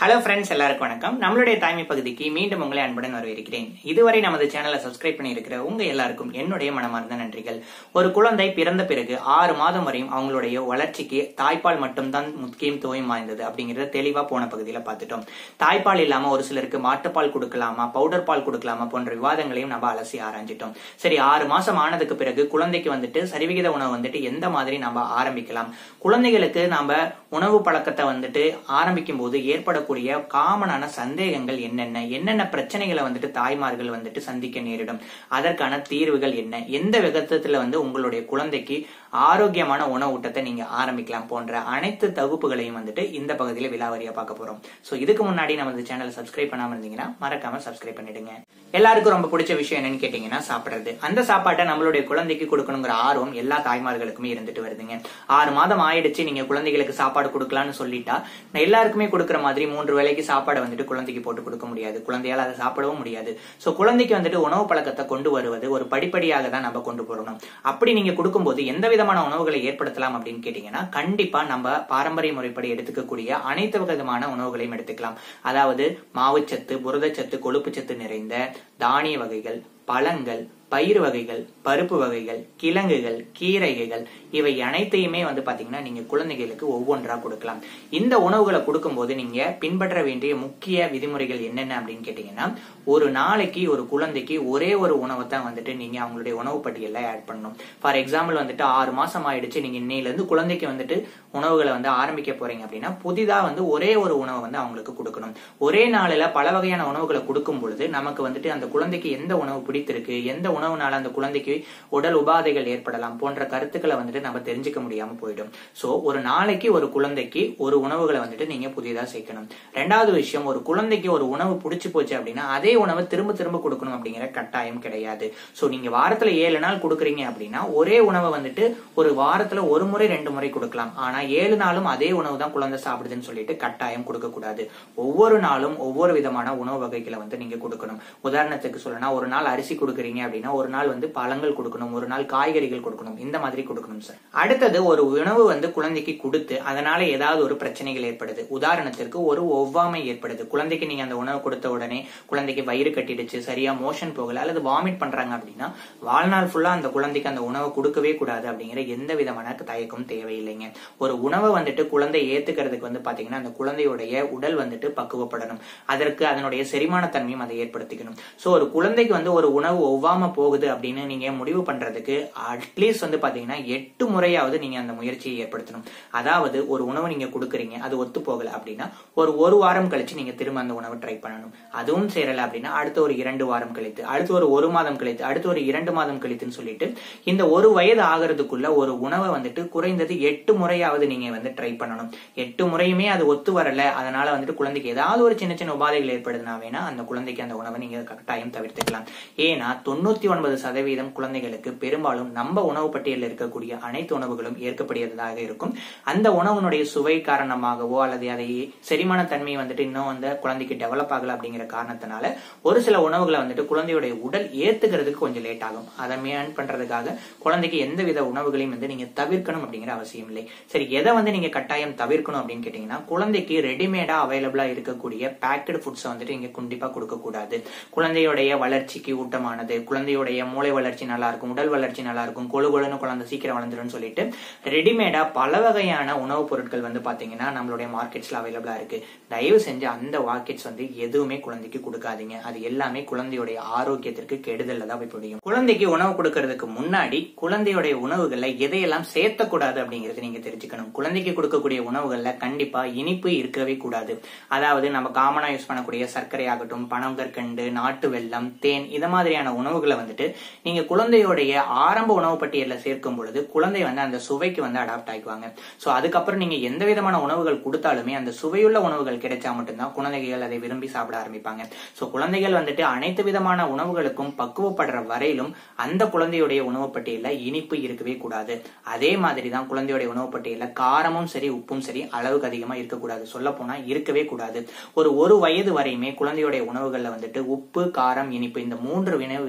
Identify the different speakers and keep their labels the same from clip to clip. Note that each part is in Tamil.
Speaker 1: ஹலோ ஃப்ரெண்ட்ஸ் எல்லாருக்கும் வணக்கம் நம்மளுடைய தாய்மை பகுதிக்கு மீண்டும் உங்களை அன்புடன் வரவேற்கிறேன் இதுவரை நமது சேனலை சப்ஸ்கிரைப் பண்ணியிருக்கிற உங்க எல்லாருக்கும் என்னுடைய மனமார்ந்த நன்றிகள் ஒரு குழந்தை பிறந்த பிறகு ஆறு மாதம் வரையும் அவங்களுடைய வளர்ச்சிக்கு தாய்ப்பால் மட்டும்தான் முக்கியத்துவம் வாய்ந்தது அப்படிங்கறத தெளிவா போன பகுதியில பார்த்துட்டோம் தாய்ப்பால் இல்லாம ஒரு சிலருக்கு மாட்டுப்பால் கொடுக்கலாமா பவுடர் பால் கொடுக்கலாமா போன்ற விவாதங்களையும் நம்ம அலசி ஆராய்ஞ்சிட்டோம் சரி ஆறு மாசம் ஆனதுக்கு பிறகு குழந்தைக்கு வந்துட்டு சரிவிகித உணவு வந்துட்டு எந்த மாதிரி நம்ம ஆரம்பிக்கலாம் குழந்தைகளுக்கு நாம உணவு பழக்கத்தை வந்துட்டு ஆரம்பிக்கும் போது ஏற்படக்கூடிய காமனான சந்தேகங்கள் என்னென்ன என்னென்ன பிரச்சனைகளை வந்துட்டு தாய்மார்கள் வந்துட்டு சந்திக்க நேரிடும் அதற்கான தீர்வுகள் என்ன எந்த விதத்துல வந்து உங்களுடைய குழந்தைக்கு ஆரோக்கியமான உணவு ஊட்டத்தை நீங்க ஆரம்பிக்கலாம் போன்ற அனைத்து தகுப்புகளையும் வந்துட்டு இந்த பகுதியில விலாவரியா பார்க்க போறோம் சோ இதுக்கு முன்னாடி நமது சேனலை சப்ஸ்கிரைப் பண்ணாம இருந்தீங்கன்னா மறக்காம சப்ஸ்கிரைப் பண்ணிடுங்க எல்லாருக்கும் ரொம்ப பிடிச்ச விஷயம் என்னன்னு கேட்டீங்கன்னா சாப்பிடுறது அந்த சாப்பாட்டை நம்மளுடைய குழந்தைக்கு கொடுக்கணுங்கிற ஆர்வம் எல்லா தாய்மார்களுக்குமே இருந்துட்டு வருதுங்க ஆறு மாதம் ஆயிடுச்சு நீங்க குழந்தைகளுக்கு சாப்பாடு கொடுக்கலாம்னு சொல்லிட்டா எல்லாருக்குமே கொடுக்குற மாதிரி மூன்று வேளைக்கு சாப்பாடை வந்துட்டு குழந்தைக்கு போட்டு கொடுக்க முடியாது குழந்தையால அதை சாப்பிடவும் முடியாது சோ குழந்தைக்கு வந்துட்டு உணவு பழக்கத்தை கொண்டு வருவது ஒரு படிப்படியாக தான் நம்ம கொண்டு போறணும் அப்படி நீங்க கொடுக்கும்போது எந்த விதமான உணவுகளை ஏற்படுத்தலாம் அப்படின்னு கேட்டீங்கன்னா கண்டிப்பா நம்ம பாரம்பரிய முறைப்படி எடுத்துக்கக்கூடிய அனைத்து விதமான உணவுகளையும் எடுத்துக்கலாம் அதாவது மாவுச்சத்து புரதச்சத்து கொழுப்புச்சத்து நிறைந்த தானிய வகைகள் பழங்கள் பயிர் வகைகள் பருப்பு வகைகள் கிழங்குகள் கீரைகள் இவை அனைத்தையுமே வந்து பாத்தீங்கன்னா நீங்க குழந்தைகளுக்கு ஒவ்வொன்றா கொடுக்கலாம் இந்த உணவுகளை கொடுக்கும்போது நீங்க பின்பற்ற வேண்டிய முக்கிய விதிமுறைகள் என்னென்ன அப்படின்னு கேட்டீங்கன்னா ஒரு நாளைக்கு ஒரு குழந்தைக்கு ஒரே ஒரு உணவை தான் வந்துட்டு நீங்க அவங்களுடைய உணவு பட்டியல ஆட் பண்ணணும் ஃபார் எக்ஸாம்பிள் வந்துட்டு ஆறு மாசம் ஆயிடுச்சு நீங்க இன்னையில இருந்து குழந்தைக்கு வந்துட்டு உணவுகளை வந்து ஆரம்பிக்க போறீங்க அப்படின்னா புதிதா வந்து ஒரே ஒரு உணவை வந்து அவங்களுக்கு கொடுக்கணும் ஒரே நாளில பல வகையான உணவுகளை கொடுக்கும் பொழுது நமக்கு வந்துட்டு அந்த குழந்தைக்கு எந்த உணவு பிடித்திருக்கு எந்த உணவுனால அந்த குழந்தைக்கு உடல் உபாதைகள் ஏற்படலாம் போன்ற கருத்துக்களை வந்துட்டு நம்ம தெரிஞ்சுக்க முடியாம போயிடும் சோ ஒரு நாளைக்கு ஒரு குழந்தைக்கு ஒரு உணவுகளை வந்துட்டு நீங்க புதிதா சேர்க்கணும் ரெண்டாவது விஷயம் ஒரு குழந்தைக்கு ஒரு உணவு பிடிச்சு போச்சு அப்படின்னா அதே உணவை திரும்ப திரும்ப கொடுக்கணும் அப்படிங்கிற கட்டாயம் கிடையாது சோ நீங்க வாரத்துல ஏழு நாள் கொடுக்குறீங்க அப்படின்னா ஒரே உணவை வந்துட்டு ஒரு வாரத்துல ஒரு முறை ரெண்டு முறை கொடுக்கலாம் ஆனா ஏழு நாளும் அதே உணவு தான் குழந்தை சாப்பிடுதுன்னு சொல்லிட்டு கட்டாயம் கொடுக்க கூடாது ஒவ்வொரு நாளும் ஒவ்வொரு விதமான உணவு வகைகளை வந்து நீங்க கொடுக்கணும் உதாரணத்துக்கு சொல்லணும்னா ஒரு நாள் அரிசி கொடுக்குறீங்க அப்படின்னா ஒரு நாள் வந்து பழங்கள் கொடுக்கணும் ஒரு நாள் காய்கறிகள் கொடுக்கணும் இந்த மாதிரி கொடுக்கணும் சார் அடுத்தது ஒரு உணவு வந்து குழந்தைக்கு கொடுத்து அதனால ஏதாவது ஒரு பிரச்சனைகள் ஏற்படுது உதாரணத்திற்கு ஒரு ஒவ்வாமை ஏற்படுது குழந்தைக்கு நீங்க அந்த உணவு கொடுத்த உடனே குழந்தைக்கு வயிறு கட்டிடுச்சு சரியா மோஷன் போகல அல்லது வாமிட் பண்றாங்க அப்படின்னா வாழ்நாள் ஃபுல்லா அந்த குழந்தைக்கு அந்த உணவை கொடுக்கவே கூடாது அப்படிங்கிற எந்த விதமான தயக்கம் தேவையில்லைங்க ஒரு உணவை வந்துட்டு குழந்தை ஏத்துக்கிறதுக்கு வந்து பாத்தீங்கன்னா அந்த குழந்தையுடைய உடல் வந்துட்டு பக்குவப்படணும் அதற்கு அதனுடைய செரிமான தன்மையும் அதை ஏற்படுத்திக்கணும் சோ ஒரு குழந்தைக்கு வந்து ஒரு உணவு ஒவ்வாம போகுது அப்படின்னு நீங்க முடிவு பண்றதுக்கு அட்லீஸ்ட் வந்து பாத்தீங்கன்னா எட்டு முறையாவது நீங்க அந்த முயற்சியை ஏற்படுத்தணும் அதாவது ஒரு உணவு நீங்க கொடுக்குறீங்க அது ஒத்து போகல அப்படின்னா ஒரு ஒரு வாரம் கழிச்சு நீங்க திரும்ப அந்த உணவை ட்ரை பண்ணணும் அதுவும் சேரல அப்படின்னா அடுத்த ஒரு இரண்டு வாரம் கழித்து அடுத்து ஒரு ஒரு மாதம் கழித்து அடுத்து ஒரு இரண்டு மாதம் கழித்துன்னு சொல்லிட்டு இந்த ஒரு வயது ஆகிறதுக்குள்ள ஒரு உணவை வந்துட்டு குறைந்தது எட்டு முறையாவது நீங்க வந்து ட்ரை பண்ணணும் எட்டு முறையுமே அது ஒத்து வரல அதனால வந்துட்டு குழந்தைக்கு ஏதாவது ஒரு சின்ன சின்ன உபாதைகள் ஏற்படுதுனா வேணா அந்த குழந்தைக்கு அந்த உணவை நீங்க கட்டாயம் தவிர்த்துக்கலாம் ஏன்னா தொண்ணூத்தி ஒன்பது சதவீதம் குழந்தைகளுக்கு பெரும்பாலும் நம்ம உணவு பட்டியலில் இருக்கக்கூடிய அனைத்து உணவுகளும் ஏற்கக்கூடியதாக இருக்கும் அந்த உணவுனுடைய சுவை காரணமாகவோ அல்லது அதை செரிமான தன்மை வந்துட்டு இன்னும் வந்து குழந்தைக்கு டெவலப் ஆகல அப்படிங்கிற காரணத்தினால ஒரு சில உணவுகளை வந்துட்டு குழந்தையுடைய உடல் ஏத்துக்கிறதுக்கு கொஞ்சம் லேட் ஆகும் அதை மேன் பண்றதுக்காக குழந்தைக்கு எந்த வித உணவுகளையும் வந்து நீங்க தவிர்க்கணும் அப்படிங்கிற அவசியம் இல்லை சரி எதை வந்து நீங்க கட்டாயம் தவிர்க்கணும் அப்படின்னு கேட்டீங்கன்னா குழந்தைக்கு ரெடிமேடா அவைலபிளா இருக்கக்கூடிய பேக்கடு ஃபுட்ஸை வந்துட்டு நீங்க கண்டிப்பா கொடுக்க கூடாது குழந்தையுடைய வளர்ச்சிக்கு ஊட்டமானது குழந்தையுடைய மூளை வளர்ச்சி நல்லா இருக்கும் உடல் வளர்ச்சி நல்லா இருக்கும் கொழு கொழுன்னு குழந்தை சீக்கிரம் வளர்ந்துடும் சொல்லிட்டு ரெடிமேடா பல வகையான உணவுப் பொருட்கள் வந்து பாத்தீங்கன்னா நம்மளுடைய மார்க்கெட்ஸ்ல அவைலபிளா இருக்கு தயவு செஞ்சு அந்த வாக்கெட்ஸ் வந்து எதுவுமே குழந்தைக்கு கொடுக்காதீங்க அது எல்லாமே குழந்தையுடைய ஆரோக்கியத்திற்கு கெடுதல் தான் போய் முடியும் குழந்தைக்கு உணவு கொடுக்கறதுக்கு முன்னாடி குழந்தையுடைய உணவுகள்ல எதையெல்லாம் சேர்த்தக்கூடாது அப்படிங்கறது நீங்க தெரிஞ்சுக்கணும் குழந்தைக்கு கொடுக்கக்கூடிய உணவுகள்ல கண்டிப்பா இனிப்பு இருக்கவே கூடாது அதாவது நம்ம காமனா யூஸ் பண்ணக்கூடிய சர்க்கரை ஆகட்டும் பனங்கற்கண்டு நாட்டு வெல்லம் தேன் இத மாதிரியான உணவுகளை வந்துட்டு நீங்க குழந்தையுடைய ஆரம்ப உணவு பட்டியல சேர்க்கும் பொழுது குழந்தை வந்து அந்த சுவைக்கு வந்து அடாப்ட் ஆகிக்குவாங்க சோ அதுக்கப்புறம் நீங்க எந்த விதமான உணவுகள் கொடுத்தாலுமே அந்த சுவையுள்ள உணவுகள் கிடைச்சா மட்டும்தான் குழந்தைகள் அதை விரும்பி சாப்பிட ஆரம்பிப்பாங்க சோ குழந்தைகள் வந்துட்டு அனைத்து விதமான உணவுகளுக்கும் பக்குவப்படுற வரையிலும் அந்த குழந்தையுடைய உணவு பட்டியல இனிப்பு இருக்கவே கூடாது அதே மாதிரி தான் குழந்தையுடைய உணவு பட்டியல காரமும் சரி உப்பும் சரி அளவுக்கு அதிகமா இருக்கக்கூடாது சொல்ல போனா இருக்கவே கூடாது ஒரு ஒரு வயது வரையுமே குழந்தையுடைய உணவுகள்ல வந்துட்டு உப்பு காரம் இனிப்பு இந்த மூன்று விஷயங்களை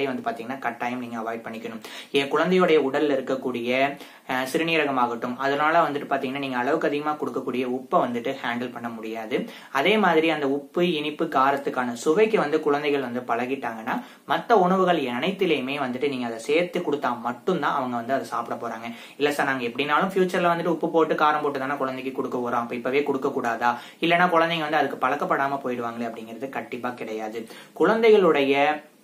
Speaker 1: உணவுகளே வந்து பாத்தீங்கன்னா கட்டாயம் நீங்க அவாய்ட் பண்ணிக்கணும் என் குழந்தையுடைய உடல்ல இருக்கக்கூடிய அஹ், சிறுநீரகமாகட்டும் அதனால வந்துட்டு பாத்தீங்கன்னா நீங்க அளவுக்கு அதிகமா கொடுக்கக்கூடிய உப்பை வந்துட்டு ஹேண்டில் பண்ண முடியாது அதே மாதிரி அந்த உப்பு இனிப்பு காரத்துக்கான சுவைக்கு வந்து குழந்தைகள் வந்து பழகிட்டாங்கன்னா மற்ற உணவுகள் அனைத்திலையுமே வந்துட்டு நீங்க அதை சேர்த்து கொடுத்தா மட்டும்தான் அவங்க வந்து அதை சாப்பிட போறாங்க இல்ல சார் நாங்க எப்படினாலும் ஃபியூச்சர்ல வந்துட்டு உப்பு போட்டு காரம் போட்டு தானே குழந்தைக்கு கொடுக்க போறோம் அப்ப இப்பவே கொடுக்க கூடாதா இல்லைன்னா குழந்தைங்க வந்து அதுக்கு பழக்கப்படாம போயிடுவாங்களே அப்படிங்கிறது கண்டிப்பா கிடையாது குழந்தைகளுடைய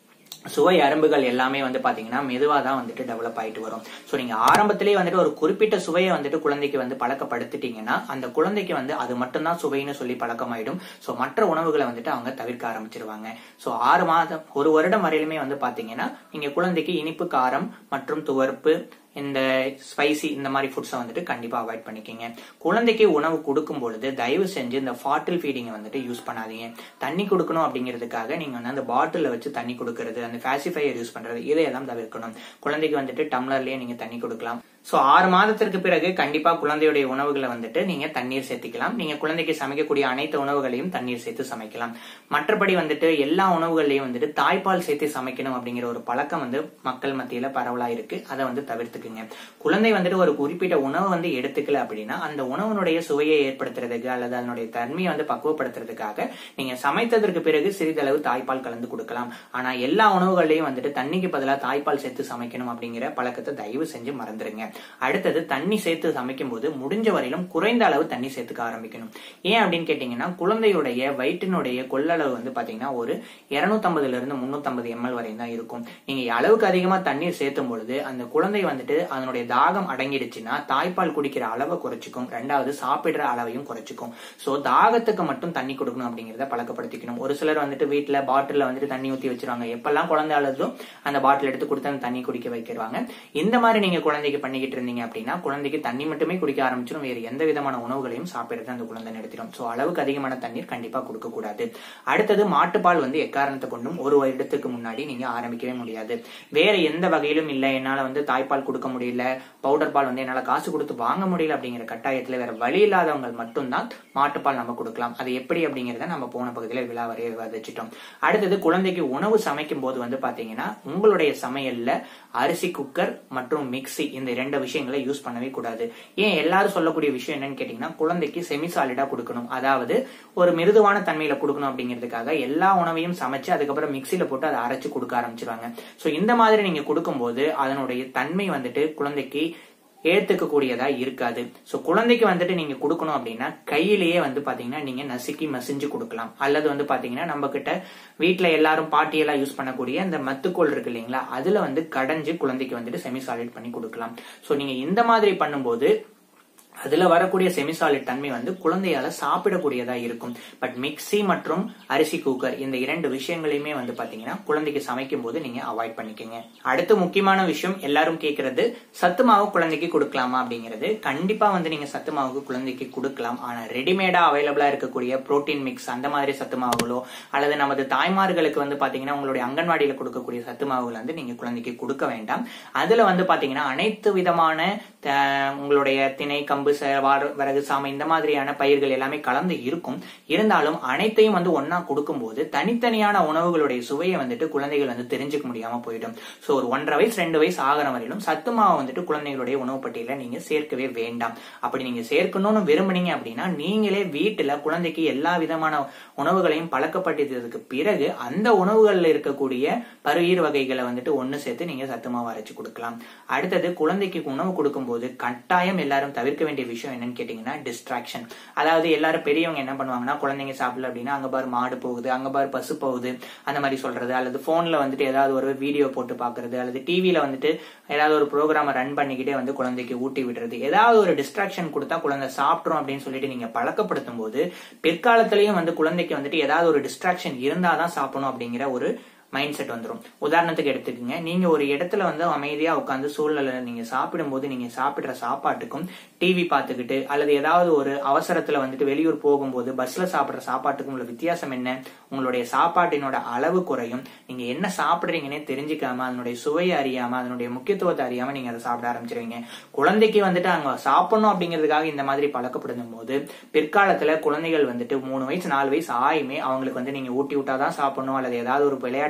Speaker 1: சுவை அரும்புகள் எல்லாமே வந்து பாத்தீங்கன்னா மெதுவா தான் வந்துட்டு டெவலப் ஆயிட்டு வரும் சோ நீங்க ஆரம்பத்திலேயே வந்துட்டு ஒரு குறிப்பிட்ட சுவையை வந்துட்டு குழந்தைக்கு வந்து பழக்கப்படுத்திட்டீங்கன்னா அந்த குழந்தைக்கு வந்து அது மட்டும்தான் சுவைன்னு சொல்லி பழக்கமாயிடும் சோ மற்ற உணவுகளை வந்துட்டு அவங்க தவிர்க்க ஆரம்பிச்சிருவாங்க சோ ஆறு மாதம் ஒரு வருடம் வரையிலுமே வந்து பாத்தீங்கன்னா நீங்க குழந்தைக்கு இனிப்பு காரம் மற்றும் துவர்ப்பு இந்த ஸ்பைசி இந்த மாதிரி ஃபுட்ஸை வந்துட்டு கண்டிப்பா அவாய்ட் பண்ணிக்கங்க குழந்தைக்கு உணவு கொடுக்கும் பொழுது தயவு செஞ்சு இந்த பாட்டில் ஃபீடிங்கை வந்துட்டு யூஸ் பண்ணாதீங்க தண்ணி கொடுக்கணும் அப்படிங்கிறதுக்காக நீங்க வந்து அந்த பாட்டில வச்சு தண்ணி கொடுக்கறது அந்த ஃபேசிஃபையர் யூஸ் பண்றது இதையெல்லாம் தவிர்க்கணும் குழந்தைக்கு வந்துட்டு டம்ளர்லயே நீங்க தண்ணி கொடுக்கலாம் சோ ஆறு மாதத்திற்கு பிறகு கண்டிப்பா குழந்தையுடைய உணவுகளை வந்துட்டு நீங்க தண்ணீர் சேர்த்திக்கலாம் நீங்க குழந்தைக்கு சமைக்கக்கூடிய அனைத்து உணவுகளையும் தண்ணீர் சேர்த்து சமைக்கலாம் மற்றபடி வந்துட்டு எல்லா உணவுகள்லயும் வந்துட்டு தாய்ப்பால் சேர்த்து சமைக்கணும் அப்படிங்கிற ஒரு பழக்கம் வந்து மக்கள் மத்தியில பரவலா இருக்கு அதை வந்து தவிர்த்துக்குங்க குழந்தை வந்துட்டு ஒரு குறிப்பிட்ட உணவு வந்து எடுத்துக்கல அப்படின்னா அந்த உணவுனுடைய சுவையை ஏற்படுத்துறதுக்கு அல்லது அதனுடைய தன்மையை வந்து பக்குவப்படுத்துறதுக்காக நீங்க சமைத்ததற்கு பிறகு சிறிதளவு தாய்ப்பால் கலந்து கொடுக்கலாம் ஆனா எல்லா உணவுகள்லயும் வந்துட்டு தண்ணிக்கு பதிலாக தாய்ப்பால் சேர்த்து சமைக்கணும் அப்படிங்கிற பழக்கத்தை தயவு செஞ்சு மறந்துருங்க அடுத்தது தண்ணி சேர்த்து சமைக்கும் போது முடிஞ்ச வரையிலும் குறைந்த அளவு தண்ணி சேர்த்துக்க ஆரம்பிக்கணும் ஏன் அப்படின்னு கேட்டீங்கன்னா குழந்தையுடைய வயிற்றினுடைய கொள்ளளவு வந்து பாத்தீங்கன்னா ஒரு 250 இருந்து 350 எம்எல் வரையும் தான் இருக்கும் நீங்க அளவுக்கு அதிகமா தண்ணீர் சேர்த்தும் பொழுது அந்த குழந்தை வந்துட்டு அதனுடைய தாகம் அடங்கிடுச்சுன்னா தாய்ப்பால் குடிக்கிற அளவை குறைச்சிக்கும் ரெண்டாவது சாப்பிடுற அளவையும் குறைச்சிக்கும் சோ தாகத்துக்கு மட்டும் தண்ணி கொடுக்கணும் அப்படிங்கறத பழக்கப்படுத்திக்கணும் ஒரு சிலர் வந்துட்டு வீட்டுல பாட்டில்ல வந்துட்டு தண்ணி ஊத்தி வச்சிருவாங்க எப்பெல்லாம் குழந்தை அழுதோ அந்த பாட்டில் எடுத்து கொடுத்து அந்த தண்ணி குடிக்க வைக்கிறாங்க இந்த மாதிரி நீங்க குழந்தைக்கு பண்ணிக்கிட்டு இருந்தீங்க அப்படின்னா குழந்தைக்கு தண்ணி மட்டுமே குடிக்க ஆரம்பிச்சிடும் வேறு எந்த விதமான உணவுகளையும் சாப்பிடுறது அந்த குழந்தை நிறுத்திடும் சோ அளவுக்கு அதிகமான தண்ணீர் கண்டிப்பா கொடுக்க கூடாது அடுத்தது மாட்டுப்பால் வந்து எக்காரணத்தை கொண்டும் ஒரு வருடத்துக்கு முன்னாடி நீங்க ஆரம்பிக்கவே முடியாது வேற எந்த வகையிலும் இல்ல என்னால வந்து தாய்ப்பால் கொடுக்க முடியல பவுடர் பால் வந்து என்னால காசு கொடுத்து வாங்க முடியல அப்படிங்கிற கட்டாயத்துல வேற வழி இல்லாதவங்க மட்டும்தான் மாட்டுப்பால் நம்ம கொடுக்கலாம் அது எப்படி அப்படிங்கறத நம்ம போன பகுதியில விழாவறைய விவாதிச்சிட்டோம் அடுத்தது குழந்தைக்கு உணவு சமைக்கும் போது வந்து பாத்தீங்கன்னா உங்களுடைய சமையல்ல அரிசி குக்கர் மற்றும் மிக்ஸி இந்த இரண்டு விஷயங்களை யூஸ் பண்ணவே கூடாது ஏன் எல்லாரும் சொல்லக்கூடிய விஷயம் என்னன்னு கேட்டீங்கன்னா குழந்தைக்கு செமி சாலிடா கொடுக்கணும் அதாவது ஒரு மிருதுவான தன்மையில கொடுக்கணும் அப்படிங்கிறதுக்காக எல்லா உணவையும் சமைச்சு அதுக்கப்புறம் மிக்ஸில போட்டு அதை அரைச்சு கொடுக்க ஆரம்பிச்சிருவாங்க சோ இந்த மாதிரி நீங்க கொடுக்கும்போது அதனுடைய தன்மை வந்துட்டு குழந்தைக்கு ஏத்துக்க கூடியதா இருக்காது சோ குழந்தைக்கு வந்துட்டு நீங்க கொடுக்கணும் அப்படின்னா கையிலேயே வந்து பாத்தீங்கன்னா நீங்க நசுக்கி மசிஞ்சு கொடுக்கலாம் அல்லது வந்து பாத்தீங்கன்னா நம்ம கிட்ட வீட்ல எல்லாரும் பாட்டியெல்லாம் யூஸ் பண்ணக்கூடிய இந்த மத்துக்கோல் இருக்கு இல்லைங்களா அதுல வந்து கடைஞ்சு குழந்தைக்கு வந்துட்டு செமி சாலிட் பண்ணி கொடுக்கலாம் சோ நீங்க இந்த மாதிரி பண்ணும்போது அதுல வரக்கூடிய செமிசாலிட் தன்மை வந்து குழந்தையால சாப்பிடக்கூடியதா இருக்கும் பட் மிக்ஸி மற்றும் அரிசி குக்கர் இந்த இரண்டு விஷயங்களையுமே வந்து பாத்தீங்கன்னா குழந்தைக்கு சமைக்கும் போது நீங்க அவாய்ட் பண்ணிக்கோங்க அடுத்து முக்கியமான விஷயம் எல்லாரும் கேட்கறது சத்து மாவு குழந்தைக்கு கொடுக்கலாமா அப்படிங்கிறது கண்டிப்பா வந்து நீங்க சத்து மாவுக்கு குழந்தைக்கு கொடுக்கலாம் ஆனா ரெடிமேடா அவைலபிளா இருக்கக்கூடிய புரோட்டீன் மிக்ஸ் அந்த மாதிரி சத்து மாவுகளோ அல்லது நமது தாய்மார்களுக்கு வந்து பாத்தீங்கன்னா உங்களுடைய அங்கன்வாடியில கொடுக்கக்கூடிய சத்து மாவுகள் வந்து நீங்க குழந்தைக்கு கொடுக்க வேண்டாம் அதுல வந்து பாத்தீங்கன்னா அனைத்து விதமான அஹ், உங்களுடைய திணை கம்பு ச- வார- வரகு சாமை இந்த மாதிரியான பயிர்கள் எல்லாமே கலந்து இருக்கும் இருந்தாலும் அனைத்தையும் வந்து ஒன்னா கொடுக்கும்போது தனித்தனியான உணவுகளுடைய சுவையை வந்துட்டு குழந்தைகள் வந்து தெரிஞ்சுக்க முடியாம போயிடும் சோ ஒரு ஒன்றரை வயசு ரெண்டு வயசு ஆகிற வரையிலும் சத்து மாவை வந்துட்டு குழந்தைகளுடைய உணவு பட்டியல நீங்க சேர்க்கவே வேண்டாம் அப்படி நீங்க சேர்க்கணும்னு விரும்புனீங்க அப்படின்னா நீங்களே வீட்டுல குழந்தைக்கு எல்லா விதமான உணவுகளையும் பழக்கப்படுத்தியதுக்கு பிறகு அந்த உணவுகள்ல இருக்கக்கூடிய பருவீர் வகைகளை வந்துட்டு ஒண்ணு சேர்த்து நீங்க சத்து மாவு அரைச்சு கொடுக்கலாம் அடுத்தது குழந்தைக்கு உணவு கொடுக்கும்போது கட்டாயம் எல்லாரும் தவிர்க்க வேண்டிய விஷயம் என்னன்னு கேட்டீங்கன்னா டிஸ்ட்ராக்ஷன் அதாவது எல்லாரும் பெரியவங்க என்ன பண்ணுவாங்கன்னா குழந்தைங்க சாப்பிடல அப்படின்னா அங்க பாரு மாடு போகுது அங்க பாரு பசு போகுது அந்த மாதிரி சொல்றது அல்லது போன்ல வந்துட்டு ஏதாவது ஒரு வீடியோ போட்டு பாக்குறது அல்லது டிவில வந்துட்டு ஏதாவது ஒரு ப்ரோக்ராம ரன் பண்ணிக்கிட்டே வந்து குழந்தைக்கு ஊட்டி விடுறது ஏதாவது ஒரு டிஸ்ட்ராக்ஷன் கொடுத்தா குழந்தை சாப்பிட்றோம் அப்படின்னு சொல்லிட்டு நீங்க பழக்கப்படுத்தும் போது பிற்காலத்திலயும் வந்து குழந்தைக்கு வந்துட்டு ஏதாவது ஒரு டிஸ்ட்ராக்ஷன் இருந்தாதான் சாப்பிடணும் அப்படிங்கிற ஒரு மைண்ட் செட் வந்துடும் உதாரணத்துக்கு எடுத்துக்கோங்க நீங்க ஒரு இடத்துல வந்து அமைதியா உட்காந்து சூழ்நிலை நீங்க சாப்பிடும்போது நீங்க சாப்பிடுற சாப்பாட்டுக்கும் டிவி பார்த்துக்கிட்டு அல்லது ஏதாவது ஒரு அவசரத்துல வந்துட்டு வெளியூர் போகும்போது பஸ்ல சாப்பிடுற சாப்பாட்டுக்கும் உள்ள வித்தியாசம் என்ன உங்களுடைய சாப்பாட்டினோட அளவு குறையும் நீங்க என்ன சாப்பிடுறீங்கன்னே தெரிஞ்சுக்காம அதனுடைய சுவையை அறியாம அதனுடைய முக்கியத்துவத்தை அறியாம நீங்க அதை சாப்பிட ஆரம்பிச்சிருவீங்க குழந்தைக்கு வந்துட்டு அங்க சாப்பிடணும் அப்படிங்கிறதுக்காக இந்த மாதிரி பழக்கப்படுத்தும் போது பிற்காலத்துல குழந்தைகள் வந்துட்டு மூணு வயசு நாலு வயசு ஆயுமே அவங்களுக்கு வந்து நீங்க ஊட்டி விட்டாதான் சாப்பிடணும் அல்லது ஏதாவது ஒரு விளையாட்டு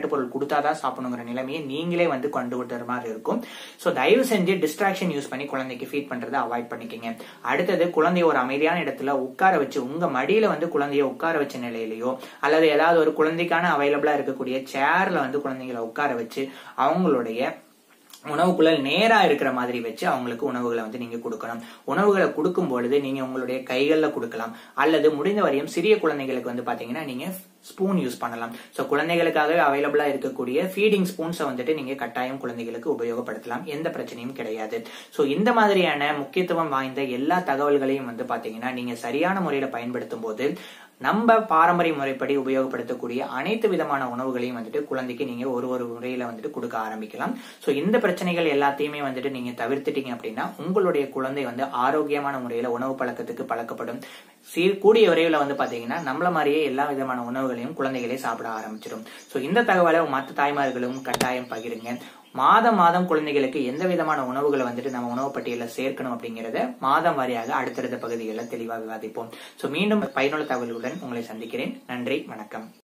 Speaker 1: விளையாட்டு பொருள் கொடுத்தாதான் சாப்பிடணுங்கிற நிலைமையை நீங்களே வந்து கொண்டு விட்டுற மாதிரி இருக்கும் ஸோ தயவு செஞ்சு டிஸ்ட்ராக்ஷன் யூஸ் பண்ணி குழந்தைக்கு ஃபீட் பண்றதை அவாய்ட் பண்ணிக்கங்க அடுத்தது குழந்தைய ஒரு அமைதியான இடத்துல உட்கார வச்சு உங்க மடியில வந்து குழந்தைய உட்கார வச்ச நிலையிலயோ அல்லது ஏதாவது ஒரு குழந்தைக்கான அவைலபிளா இருக்கக்கூடிய சேர்ல வந்து குழந்தைங்களை உட்கார வச்சு அவங்களுடைய உணவுக்குள்ளல் நேரா இருக்கிற மாதிரி வச்சு அவங்களுக்கு உணவுகளை வந்து நீங்க கொடுக்கணும் உணவுகளை கொடுக்கும் பொழுது நீங்க உங்களுடைய கைகள்ல கொடுக்கலாம் அல்லது முடிந்த வரையும் சிறிய குழந்தைகளுக்கு வந்து பாத்தீங்கன்னா நீங்க ஸ்பூன் யூஸ் பண்ணலாம் ஸோ குழந்தைகளுக்காக அவைலபிளா இருக்கக்கூடிய ஃபீடிங் ஸ்பூன்ஸை வந்துட்டு நீங்க கட்டாயம் குழந்தைகளுக்கு உபயோகப்படுத்தலாம் எந்த பிரச்சனையும் கிடையாது ஸோ இந்த மாதிரியான முக்கியத்துவம் வாய்ந்த எல்லா தகவல்களையும் வந்து பாத்தீங்கன்னா நீங்க சரியான முறையில பயன்படுத்தும் போது நம்ம பாரம்பரிய முறைப்படி உபயோகப்படுத்தக்கூடிய அனைத்து விதமான உணவுகளையும் வந்துட்டு குழந்தைக்கு நீங்க ஒரு ஒரு முறையில வந்துட்டு கொடுக்க ஆரம்பிக்கலாம் ஸோ இந்த பிரச்சனைகள் எல்லாத்தையுமே வந்துட்டு நீங்க தவிர்த்துட்டீங்க அப்படின்னா உங்களுடைய குழந்தை வந்து ஆரோக்கியமான முறையில உணவு பழக்கத்துக்கு பழக்கப்படும் சீர் கூடிய விரைவில் வந்து பாத்தீங்கன்னா நம்மள மாதிரியே எல்லா விதமான உணவுகளையும் குழந்தைகளே சாப்பிட ஆரம்பிச்சிடும் ஸோ இந்த தகவலை மற்ற தாய்மார்களும் கட்டாயம் பகிருங்க மாதம் மாதம் குழந்தைகளுக்கு எந்த விதமான உணவுகளை வந்துட்டு நம்ம உணவு பட்டியலில் சேர்க்கணும் அப்படிங்கறத மாதம் வாரியாக அடுத்தடுத்த பகுதிகளில் தெளிவாக விவாதிப்போம் ஸோ மீண்டும் பயனுள்ள தகவல்களுடன் உங்களை சந்திக்கிறேன் நன்றி வணக்கம்